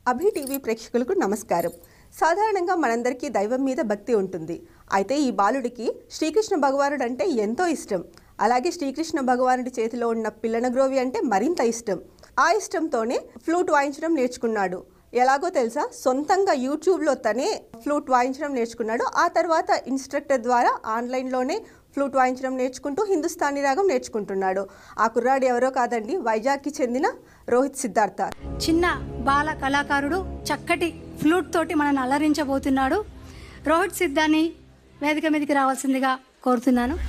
అభి TV ప్రేక్షకులకు నమస్కారం సాధారణంగా మనందరికీ దైవం మీద భక్తి ఉంటుంది అయితే ఈ బాలుడికి శ్రీకృష్ణ భగవానుడు అంటే ఎంతో ఇష్టం అలాగే శ్రీకృష్ణ భగవానుడి చేతిలో ఉన్న పిల్లనగ్రోవి అంటే మరింత ఇష్టం ఆ ఇష్టంతోనే ఫ్లూట్ వాయించడం నేర్చుకున్నాడు ఎలాగో తెలుసా సొంతంగా యూట్యూబ్లో తనే ఫ్లూట్ వాయించడం నేర్చుకున్నాడు ఆ తర్వాత ఇన్స్ట్రక్టర్ ద్వారా ఆన్లైన్లోనే ఫ్లూట్ వాయించడం నేర్చుకుంటూ హిందుస్థానీ రాగం నేర్చుకుంటున్నాడు ఆ కుర్రాడు ఎవరో కాదండి వైజాగ్కి చెందిన రోహిత్ సిద్ధార్థ చిన్న బాల కళాకారుడు చక్కటి ఫ్లూట్ తోటి మనల్ని అలరించబోతున్నాడు రోహిత్ సిద్ధాన్ని వేదిక మీదకి రావాల్సిందిగా కోరుతున్నాను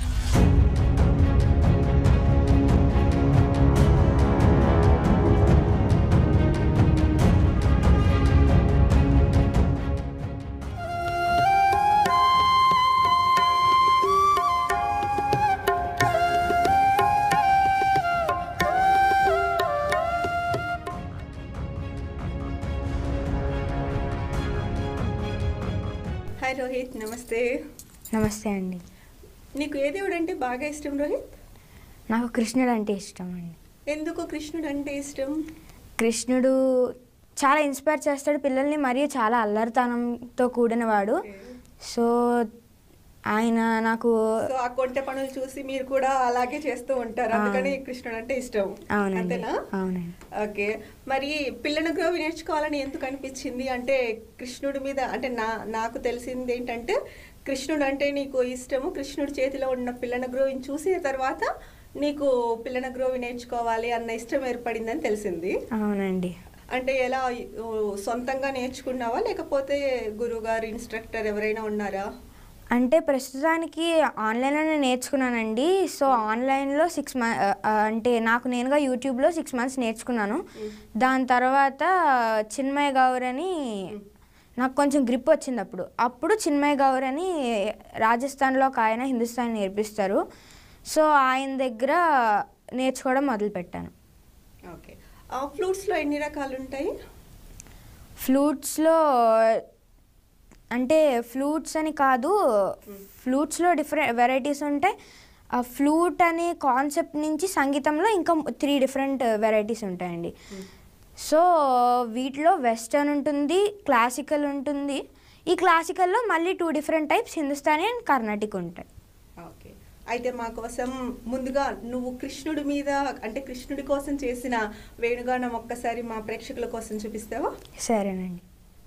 హాయ్ రోహిత్ నమస్తే నమస్తే అండి నీకు ఏ దేవుడు అంటే బాగా ఇష్టం రోహిత్ నాకు కృష్ణుడు అంటే ఇష్టం అండి ఎందుకు కృష్ణుడు అంటే ఇష్టం కృష్ణుడు చాలా ఇన్స్పైర్ చేస్తాడు పిల్లల్ని మరియు చాలా అల్లరితనంతో కూడినవాడు సో ఆయన నాకు సో ఆ కొంటె పనులు చూసి మీరు కూడా అలాగే చేస్తూ ఉంటారు అందుకని కృష్ణుడు అంటే ఇష్టం అవునండి అంతేనా అవునండి ఓకే మరి పిల్లల గ్రోవి నేర్చుకోవాలని ఎందుకు అనిపించింది అంటే కృష్ణుడి మీద అంటే నా నాకు తెలిసింది ఏంటంటే కృష్ణుడు అంటే నీకు ఇష్టము కృష్ణుడి చేతిలో ఉన్న పిల్లన గ్రోవిని చూసిన తర్వాత నీకు పిల్లన గ్రోవి నేర్చుకోవాలి అన్న ఇష్టం ఏర్పడిందని తెలిసింది అవునండి అంటే ఎలా ఓ, సొంతంగా నేర్చుకున్నావా లేకపోతే గురువుగారు ఇన్స్ట్రక్టర్ ఎవరైనా ఉన్నారా అంటే ప్రస్తుతానికి ఆన్లైన్లోనే నేర్చుకున్నానండి సో ఆన్లైన్లో సిక్స్ మంత్ అంటే నాకు నేనుగా యూట్యూబ్లో సిక్స్ మంత్స్ నేర్చుకున్నాను దాని తర్వాత చిన్మయ గౌర్ అని నాకు కొంచెం గ్రిప్ వచ్చింది అప్పుడు అప్పుడు చిన్మయ గౌర్ అని రాజస్థాన్లో ఒక ఆయన హిందుస్థాన్ నేర్పిస్తారు సో ఆయన దగ్గర నేర్చుకోవడం మొదలుపెట్టాను ఓకే ఆ ఫ్లూట్స్లో ఎన్ని రకాలు ఉంటాయి ఫ్లూట్స్లో అంటే ఫ్లూట్స్ అని కాదు ఫ్లూట్స్లో డిఫరెంట్ వెరైటీస్ ఉంటాయి ఆ ఫ్లూట్ అనే కాన్సెప్ట్ నుంచి సంగీతంలో ఇంకా త్రీ డిఫరెంట్ వెరైటీస్ ఉంటాయండి సో వీటిలో వెస్టర్న్ ఉంటుంది క్లాసికల్ ఉంటుంది ఈ క్లాసికల్లో మళ్ళీ two different types Hindustani and Carnatic ఉంటాయి ఓకే అయితే మా కోసం ముందుగా నువ్వు కృష్ణుడి మీద అంటే కృష్ణుడి కోసం చేసిన వేణుగానం ఒక్కసారి మా ప్రేక్షకుల కోసం చూపిస్తావా సరేనండి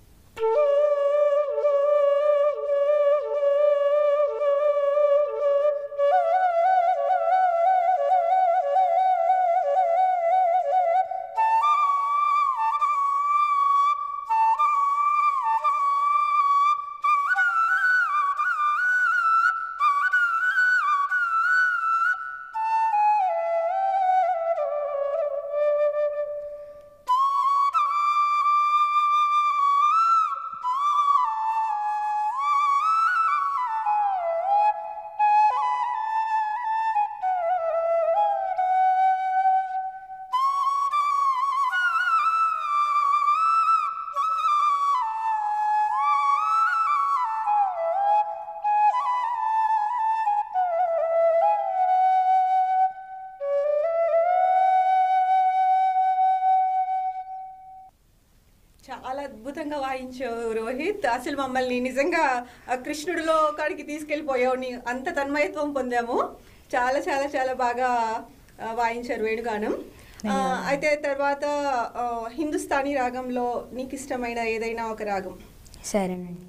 చాలా అద్భుతంగా వాయించావు రోహిత్ అసలు మమ్మల్ని నిజంగా ఆ కృష్ణుడిలో కాడికి తీసుకెళ్ళిపోయావు నీ అంత తన్మయత్వం పొందాము చాలా చాలా చాలా బాగా ఆ, వాయించారు వేణుగానం ఆ, అయితే తర్వాత ఆ, హిందుస్థానీ రాగంలో నీకు ఇష్టమైన ఏదైనా ఒక రాగం సరేనండి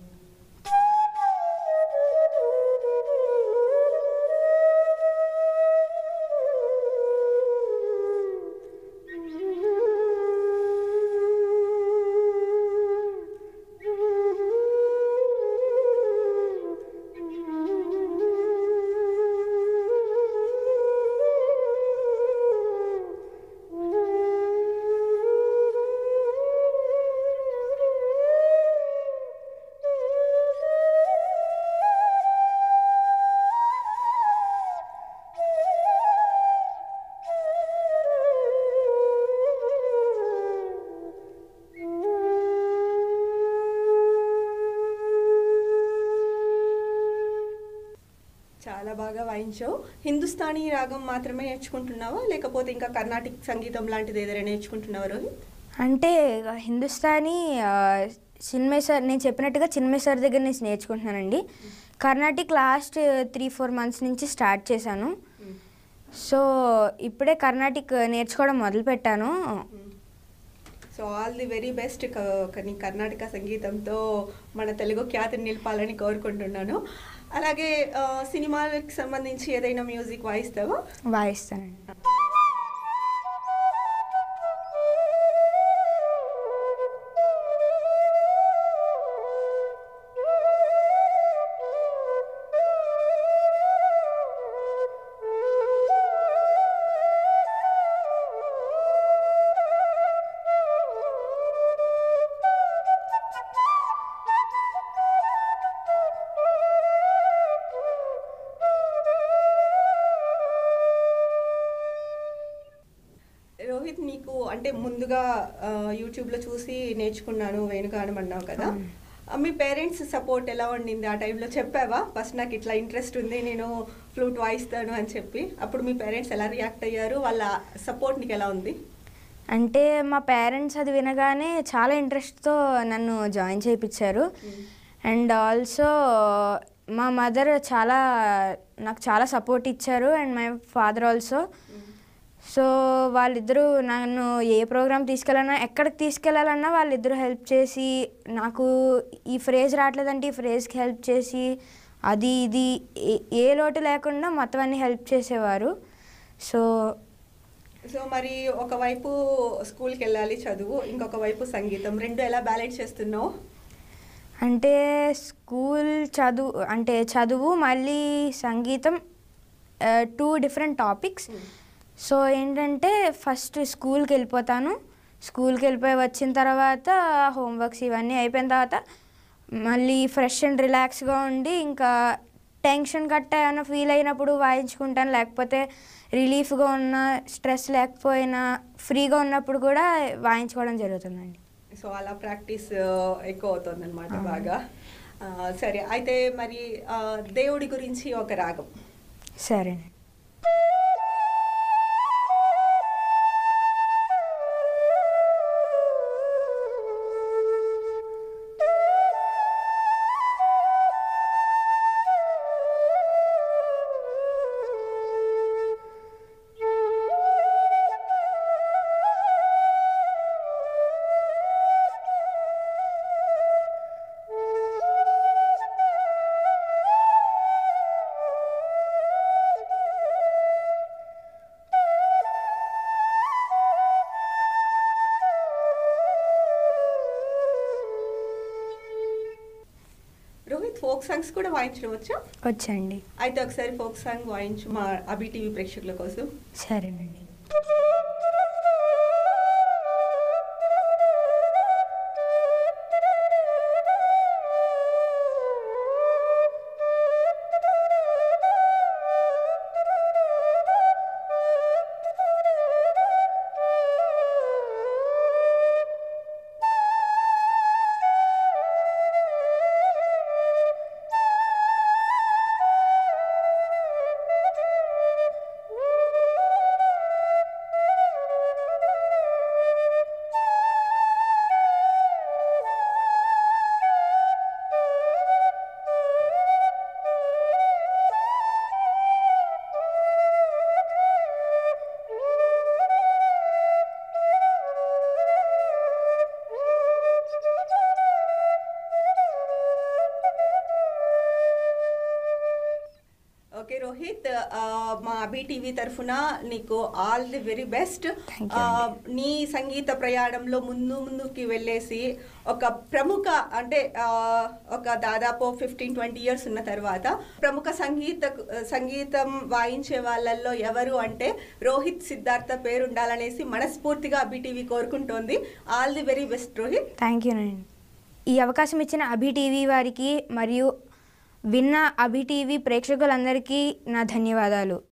చాలా బాగా వాయించావు హిందుస్థానీ రాగం మాత్రమే నేర్చుకుంటున్నావా లేకపోతే ఇంకా కర్ణాటిక్ సంగీతం లాంటిది ఏదైనా నేర్చుకుంటున్నావా రోహిత్ అంటే హిందుస్థానీ ఆ, చిన్మయ్ సార్ నేను చెప్పినట్టుగా చిన్మయ్ సార్ దగ్గర నుంచి నేర్చుకుంటున్నానండి Carnatic last three four months నుంచి స్టార్ట్ చేశాను సో ఇప్పుడే కర్ణాటిక్ నేర్చుకోవడం మొదలుపెట్టాను so all the very best కానీ కర్ణాటక సంగీతంతో మన తెలుగు ఖ్యాతిని నిలపాలని కోరుకుంటున్నాను అలాగే ఆ, సినిమాలకు సంబంధించి ఏదైనా మ్యూజిక్ వాయిస్తావా వాయిస్తానండి రోహిత్ నీకు అంటే ముందుగా ఆ, యూట్యూబ్లో చూసి నేర్చుకున్నాను వేణుగానం అన్నావు కదా ఆ, మీ పేరెంట్స్ సపోర్ట్ ఎలా ఉండింది ఆ టైంలో చెప్పావా ఫస్ట్ నాకు ఇట్లా ఇంట్రెస్ట్ ఉంది నేను ఫ్లూట్ వాయిస్తాను అని చెప్పి అప్పుడు మీ పేరెంట్స్ ఎలా రియాక్ట్ అయ్యారు వాళ్ళ సపోర్ట్ నీకు ఎలా ఉంది అంటే మా పేరెంట్స్ అది వినగానే చాలా ఇంట్రెస్ట్తో నన్ను జాయిన్ చేయించారు అండ్ ఆల్సో మా మదర్ చాలా నాకు చాలా సపోర్ట్ ఇచ్చారు and my father also so వాళ్ళిద్దరూ నన్ను ఏ ప్రోగ్రామ్ తీసుకెళ్ళాలన్నా ఎక్కడికి తీసుకెళ్ళాలన్నా వాళ్ళిద్దరూ హెల్ప్ చేసి నాకు ఈ ఫ్రేజ్ రావట్లేదంటే ఈ ఫ్రేజ్కి హెల్ప్ చేసి అది ఇది ఏ- ఏ లోటు లేకుండా మొత్తం అన్ని హెల్ప్ చేసేవారు సో సో మరి ఒకవైపు స్కూల్కి వెళ్ళాలి చదువు ఇంకొక వైపు సంగీతం రెండు ఎలా బ్యాలెన్స్ చేస్తున్నావు అంటే స్కూల్ చదువు అంటే చదువు మళ్ళీ సంగీతం టూ డిఫరెంట్ టాపిక్స్ సో ఏంటంటే ఫస్ట్ స్కూల్కి వెళ్ళిపోతాను స్కూల్కి వెళ్ళిపోయి వచ్చిన తర్వాత హోంవర్క్స్ ఇవన్నీ అయిపోయిన తర్వాత మళ్ళీ ఫ్రెష్ అండ్ రిలాక్స్గా ఉండి ఇంకా టెన్షన్ కట్ట ఏమైనా ఫీల్ అయినప్పుడు వాయించుకుంటాను లేకపోతే రిలీఫ్గా ఉన్న స్ట్రెస్ లేకపోయినా ఫ్రీగా ఉన్నప్పుడు కూడా వాయించుకోవడం జరుగుతుందండి సో అలా ప్రాక్టీస్ ఎక్కువ అవుతుంది అనమాట బాగా ఆ, సరే అయితే మరి ఆ, దేవుడి గురించి ఒక రాగం సరేనండి రోహిత్ ఫోక్ సాంగ్స్ కూడా వాయించడం వచ్చా వచ్చండి అయితే ఒకసారి ఫోక్ సాంగ్ వాయించు మా అభి టీవీ ప్రేక్షకుల కోసం సరేనండి ఓకే రోహిత్ ఆ, మా అభి టీవీ తరఫున నీకు all the very best Thank you నీ సంగీత ప్రయాణంలో ముందు ముందుకి వెళ్ళేసి ఒక ప్రముఖ అంటే ఆ, ఒక దాదాపు ఫిఫ్టీన్ ట్వంటీ ఇయర్స్ ఉన్న తర్వాత ప్రముఖ సంగీత సంగీతం వాయించే వాళ్ళల్లో ఎవరు అంటే రోహిత్ సిద్ధార్థ పేరు ఉండాలనేసి మనస్ఫూర్తిగా అభి టీవీ కోరుకుంటోంది all the very best Rohit thank you అండి ఈ అవకాశం ఇచ్చిన అభి టీవీ వారికి మరియు విన్న అభి టీవీ ప్రేక్షకులందరికీ నా ధన్యవాదాలు